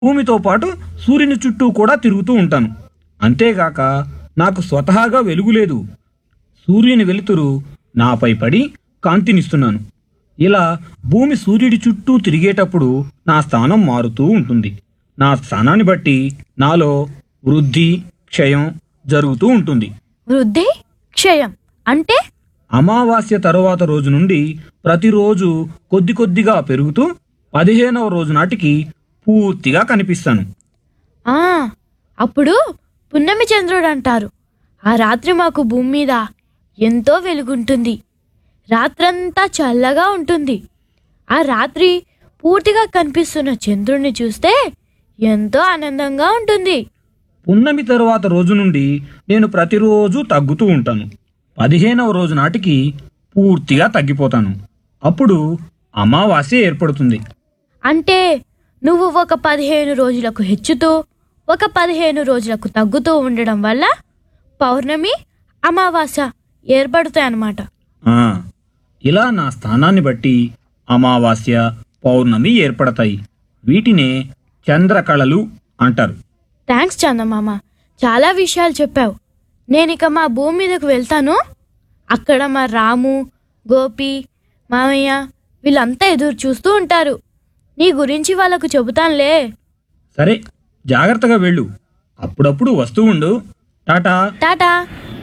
భూమితో పాటు సూర్యుని చుట్టూ కూడా తిరుగుతూ ఉంటాను అంతేగాక నాకు స్వతహాగా వెలుగు లేదు సూర్యుని వెలుతురు నాపై పడి కాంతినిస్తున్నాను ఇలా భూమి సూర్యుడి చుట్టూ తిరిగేటప్పుడు నా స్థానం మారుతూ ఉంటుంది నా స్థానాన్ని బట్టి నాలో వృద్ధి క్షయం జరుగుతూ ఉంటుంది వృద్ధి క్షయం అంటే అమావాస్య తరువాత రోజు నుండి ప్రతిరోజు కొద్ది కొద్దిగా పెరుగుతూ పదిహేనవ రోజు నాటికి పూర్తిగా కనిపిస్తాను ఆ అప్పుడు పున్నమి చంద్రుడు అంటారు ఆ రాత్రి మాకు భూమి మీద ఎంతో వెలుగుంటుంది రాత్రంతా చల్లగా ఉంటుంది ఆ రాత్రి పూర్తిగా కనిపిస్తున్న చంద్రుడిని చూస్తే ఎంతో ఆనందంగా ఉంటుంది పున్నమి తరువాత రోజు నుండి నేను ప్రతిరోజు తగ్గుతూ ఉంటాను పదిహేనవ రోజు నాటికి పూర్తిగా తగ్గిపోతాను అప్పుడు అమావాస్య ఏర్పడుతుంది అంటే నువ్వు ఒక పదిహేను రోజులకు హెచ్చుతూ ఒక పదిహేను రోజులకు తగ్గుతూ ఉండడం వల్ల పౌర్ణమి అమావాస్య ఏర్పడతాయన్నమాట ఆ, ఇలా నా స్థానాన్ని బట్టి అమావాస్య పౌర్ణమి ఏర్పడతాయి వీటినే చంద్రకళలు అంటారు థ్యాంక్స్ చందమామ చాలా విషయాలు చెప్పావు నేనిక మా భూమి మీదకు వెళ్తాను అక్కడ మా రాము గోపి మామయ్య వీళ్ళంతా ఎదురు చూస్తూ ఉంటారు నీ గురించి వాళ్ళకు చెబుతానులే సరే జాగ్రత్తగా వెళ్ళు అప్పుడప్పుడు వస్తూ ఉండు టాటా టాటా